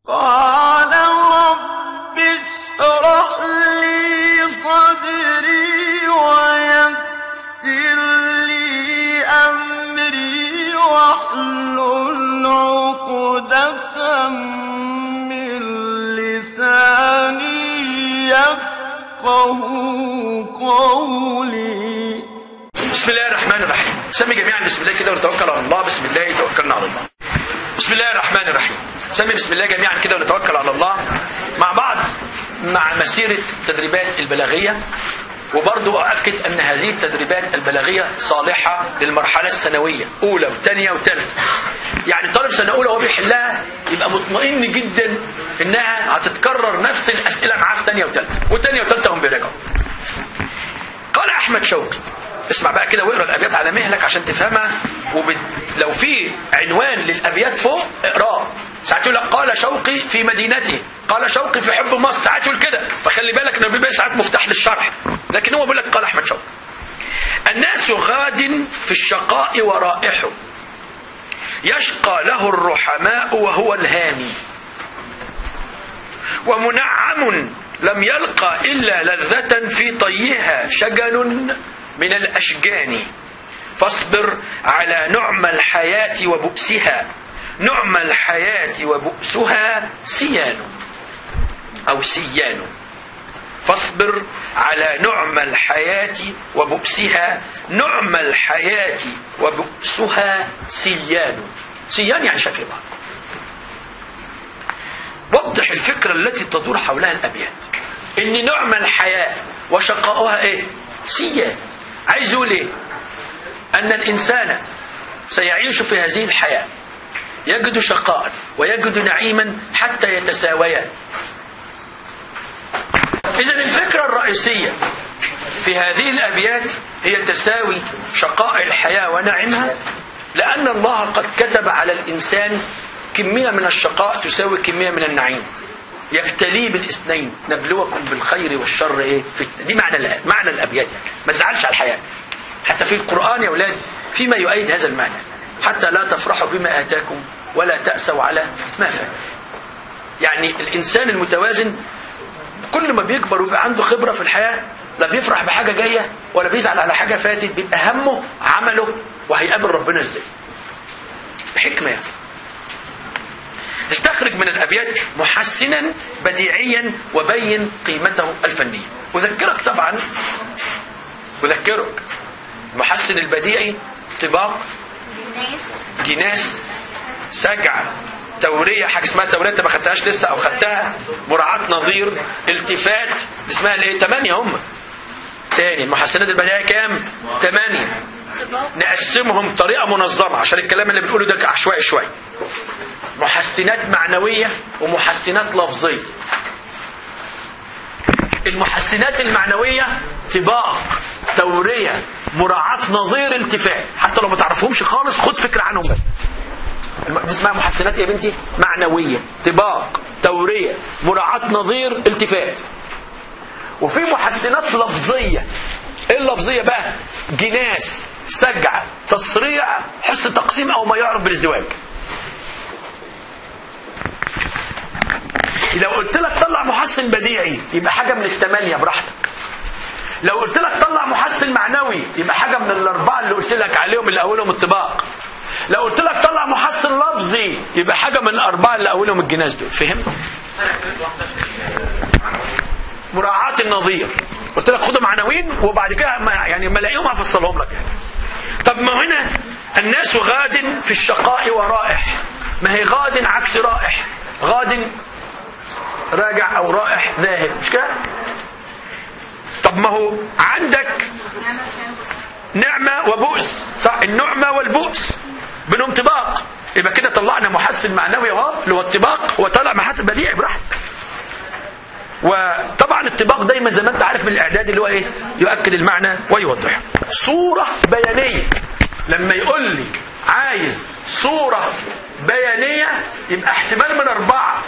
قال رب اشرح لي صدري ويسر لي أمري واحلل عقدة من لساني يفقه قولي بسم الله الرحمن الرحيم سمي جميعا بسم الله كده ونتوكل على الله بسم الله توكلنا على الله بسم الله الرحمن الرحيم سمي بسم الله جميعا كده ونتوكل على الله مع بعض مع مسيرة التدريبات البلاغية وبرضو أؤكد أن هذه التدريبات البلاغية صالحة للمرحلة الثانوية أولى وثانية وثالثة يعني طالب سنة أولى وهو بيحلها يبقى مطمئن جدا إنها هتتكرر نفس الأسئلة معاه في ثانية وثالثة وثانية وثالثة هم بيراجعوا قال أحمد شوقي اسمع بقى كده واقرا الابيات على مهلك عشان تفهمها وب... لو في عنوان للابيات فوق اقراه ساعات يقول لك قال شوقي في مدينته قال شوقي في حب مصر ساعات يقول كده فخلي بالك انه بيبقى ساعات مفتاح للشرح لكن هو بيقول لك قال احمد شوقي الناس غاد في الشقاء ورائح يشقى له الرحماء وهو الهامي ومنعم لم يلقى إلا لذة في طيها شجن من الأشجان فاصبر على نعم الحياة وبؤسها نعم الحياة وبؤسها سيان أو سيان فاصبر على نعم الحياة وبؤسها نعم الحياة وبؤسها سيان سيان يعني شكل بعض وضح الفكرة التي تدور حولها الأبيات إن نعم الحياة وشقاؤها إيه؟ سيان عايز يقول إيه؟ أن الإنسان سيعيش في هذه الحياة يجد شقاء ويجد نعيما حتى يتساويان إذا الفكرة الرئيسية في هذه الأبيات هي تساوي شقاء الحياة ونعمها لأن الله قد كتب على الإنسان كمية من الشقاء تساوي كمية من النعيم يبتلي بالاثنين نبلوكم بالخير والشر ايه فتنه دي معنى الآية. معنى الابيات يعني. ما تزعلش على الحياه حتى في القران يا اولاد فيما يؤيد هذا المعنى حتى لا تفرحوا بما اتاكم ولا تاسوا على ما فات يعني الانسان المتوازن كل ما بيكبر ويبقى عنده خبره في الحياه لا بيفرح بحاجه جايه ولا بيزعل على حاجه فاتت بيبقى همه عمله وهيقابل ربنا ازاي حكمه يعني استخرج من الابيات محسنا بديعيا وبين قيمته الفنيه اذكرك طبعا اذكرك المحسن البديعي طباق جناس سجع توريه حاجه اسمها توريه انت ما خدتهاش لسه او خدتها مراعاه نظير التفات اسمها الايه ثمانيه هم تاني المحسنات البديعيه كام ثمانيه نقسمهم بطريقه منظمه عشان الكلام اللي بنقوله ده عشوائي شويه محسنات معنوية ومحسنات لفظية المحسنات المعنوية طباق تورية مراعاة نظير التفات حتى لو ما تعرفهمش خالص خد فكرة عنهم بس دي اسمها محسنات ايه يا بنتي معنوية طباق تورية مراعاة نظير التفات وفي محسنات لفظية ايه اللفظية بقى جناس سجع تصريع حسن تقسيم او ما يعرف بالازدواج لو قلت لك طلع محسن بديعي يبقى حاجة من الثمانية براحتك لو قلت لك طلع محسن معنوي يبقى حاجة من الأربعة اللي قلت لك عليهم اللي أولهم الطباق لو قلت لك طلع محسن لفظي يبقى حاجة من الأربعة اللي أولهم الجناس دول فهمت؟ مراعاة النظير قلت لك خدهم عناوين وبعد كده ما يعني ما الاقيهم هفصلهم لك طب ما هنا الناس غاد في الشقاء ورائح ما هي غاد عكس رائح غاد راجع او رائح ذاهب مش كده طب ما هو عندك نعمة وبؤس صح النعمة والبؤس بينهم طباق يبقى كده طلعنا محسن معنوي اهو اللي هو الطباق وطلع محسن بديعي براحتك وطبعا الطباق دايما زي ما انت عارف من الاعداد اللي هو ايه يؤكد المعنى ويوضحه صورة بيانية لما يقول لي عايز صورة بيانية يبقى احتمال من أربعة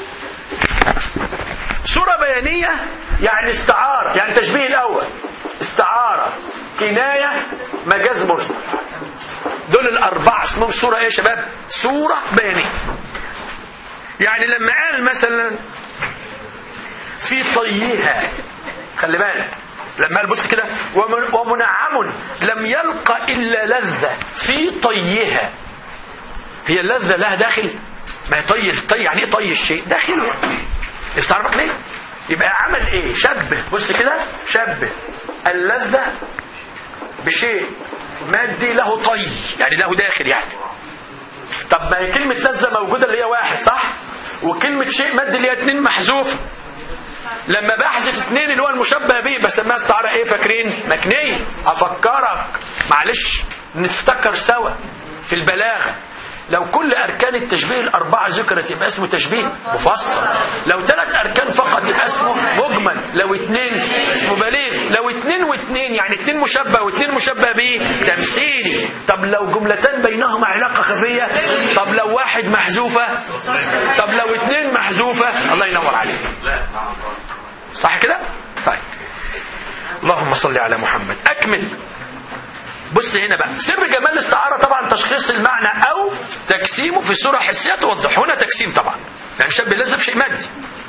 صورة بيانية يعني استعارة يعني تشبيه الأول استعارة كناية مجاز مرسل دول الأربعة اسمهم صورة إيه يا شباب؟ صورة بيانية يعني لما قال مثلا في طيها خلي بالك لما قال بص كده ومن- ومنعم لم يلقى الا لذه في طيها هي اللذه لها داخل ما هي طي طي يعني ايه طي الشيء داخله يعني استعرفك ليه يبقى عمل ايه شبه بص كده شبه اللذه بشيء مادي له طي يعني له داخل يعني طب ما هي كلمة لذة موجودة اللي هي واحد صح؟ وكلمة شيء مادي اللي هي اتنين محذوفة لما بحذف اتنين اللي هو المشبه به بسميها استعارة ايه فاكرين؟ مكنية افكرك معلش نفتكر سوا في البلاغة لو كل اركان التشبيه الاربعه ذكرت يبقى اسمه تشبيه مفصل لو ثلاث اركان فقط يبقى اسمه مجمل لو اثنين اسمه بليغ لو اثنين واثنين يعني اثنين مشبه واثنين مشبه به تمثيلي طب لو جملتان بينهما علاقه خفيه طب لو واحد محذوفه طب لو اثنين محذوفه الله ينور عليك صح كده طيب اللهم صل على محمد اكمل بص هنا بقى سر جمال الاستعارة طبعا تشخيص المعنى أو تجسيمه في صورة حسية توضح هنا تجسيم طبعا يعني شبه لازم شيء مادي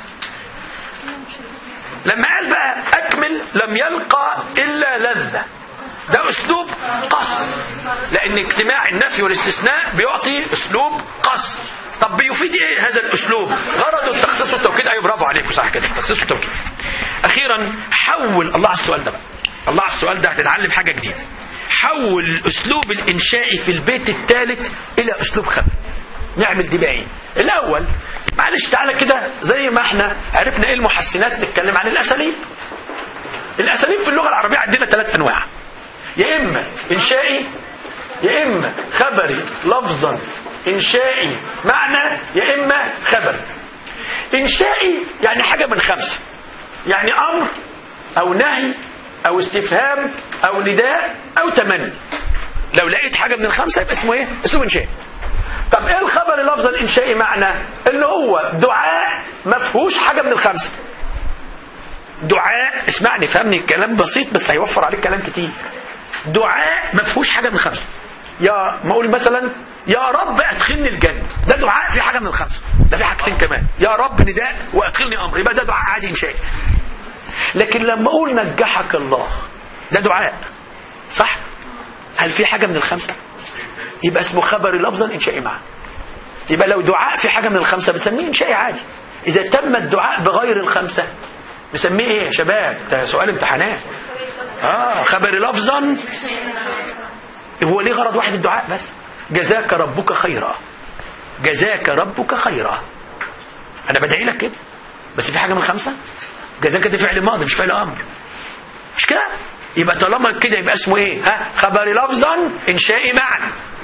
لما قال بقى أكمل لم يلقى إلا لذة ده أسلوب قصر لأن اجتماع النفي والاستثناء بيعطي أسلوب قصر طب بيفيد ايه هذا الاسلوب غرضه التخصيص والتوكيد ايوه برافو عليكم صح كده التخصيص والتوكيد اخيرا حول الله على السؤال ده بقى الله على السؤال ده هتتعلم حاجه جديده حول الاسلوب الانشائي في البيت الثالث الى اسلوب خبر نعمل دي بقى ايه الاول معلش تعالى كده زي ما احنا عرفنا ايه المحسنات نتكلم عن الاساليب الاساليب في اللغه العربيه عندنا ثلاث انواع يا اما انشائي يا اما خبري لفظا انشائي معنى يا اما خبري انشائي يعني حاجه من خمسه يعني امر او نهي او استفهام او نداء او تمني لو لقيت حاجه من الخمسه يبقى اسمه ايه اسلوب انشائي طب ايه الخبر اللفظ الانشائي معنى اللي هو دعاء ما فيهوش حاجه من الخمسه دعاء اسمعني فهمني الكلام بسيط بس هيوفر عليك كلام كتير دعاء ما فيهوش حاجه من الخمسه يا ما اقول مثلا يا رب ادخلني الجنه ده دعاء في حاجه من الخمسه ده في حاجتين كمان يا رب نداء وادخلني امر يبقى ده دعاء عادي انشائي لكن لما اقول نجحك الله ده دعاء صح هل في حاجه من الخمسه يبقى اسمه خبر لفظا انشائي معا يبقى لو دعاء في حاجه من الخمسه بنسميه انشائي عادي اذا تم الدعاء بغير الخمسه نسميه ايه يا شباب ده سؤال امتحانات اه خبر لفظا هو ليه غرض واحد الدعاء بس جزاك ربك خيرا جزاك ربك خيرا انا بدعي لك كده بس في حاجه من الخمسه جزاك ده فعل ماضي مش فعل امر مش كده يبقى طالما كده يبقى اسمه ايه ها خبر لفظا انشائي معا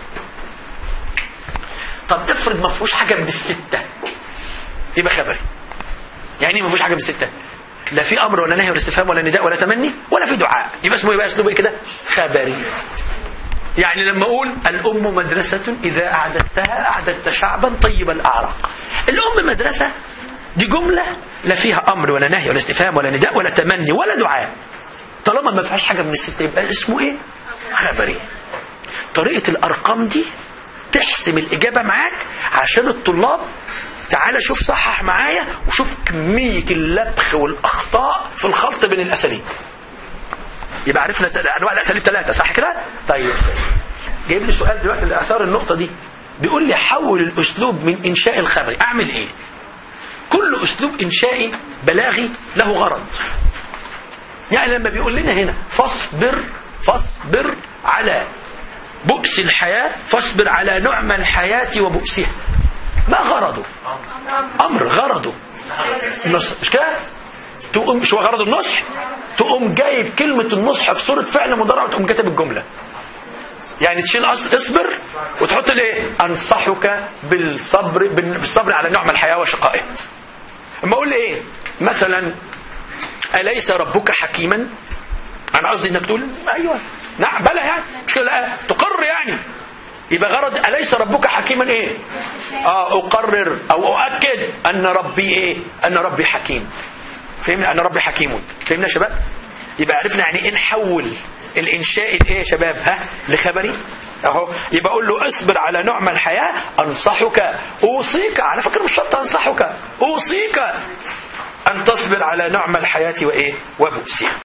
طب افرض ما فيهوش حاجه من السته يبقى خبري يعني ايه ما فيهوش حاجه من السته لا في امر ولا نهي ولا استفهام ولا نداء ولا تمني ولا في دعاء يبقى اسمه يبقى اسلوبه ايه كده خبري يعني لما اقول الام مدرسه اذا اعددتها اعددت شعبا طيب الاعراق الام مدرسه دي جمله لا فيها امر ولا نهي ولا استفهام ولا نداء ولا تمني ولا دعاء طالما ما فيهاش حاجه من السته يبقى اسمه ايه خبري طريقه الارقام دي تحسم الاجابه معاك عشان الطلاب تعالى شوف صحح معايا وشوف كميه اللبخ والاخطاء في الخلط بين الاساليب يبقى عرفنا انواع الاساليب ثلاثه صح كده طيب جايب لي سؤال دلوقتي اللي اثار النقطه دي بيقول لي حول الاسلوب من انشاء الخبري اعمل ايه كل اسلوب انشائي بلاغي له غرض يعني لما بيقول لنا هنا فاصبر فاصبر على بؤس الحياة فاصبر على نعم الحياة وبؤسها ما غرضه أمر غرضه النصح مش كده تقوم مش هو غرض النصح تقوم جايب كلمة النصح في صورة فعل مضارع وتقوم كاتب الجملة يعني تشيل أصل اصبر وتحط الايه انصحك بالصبر بالصبر على نعم الحياة وشقائها اما اقول ايه مثلا أليس ربك حكيما أنا قصدي إنك تقول أيوه نعم بلى يعني مش كده لا تقر يعني يبقى غرض أليس ربك حكيما إيه آه أقرر أو أؤكد أن ربي إيه أن ربي حكيم فهمنا أن ربي حكيم فهمنا يا شباب يبقى عرفنا يعني إيه نحول الإنشاء الإيه يا شباب ها لخبري اهو يبقى اقول له اصبر على نعم الحياه انصحك اوصيك على فكره مش شرط انصحك يكفيك أن تصبر على نعم الحياة وإيه وبؤسها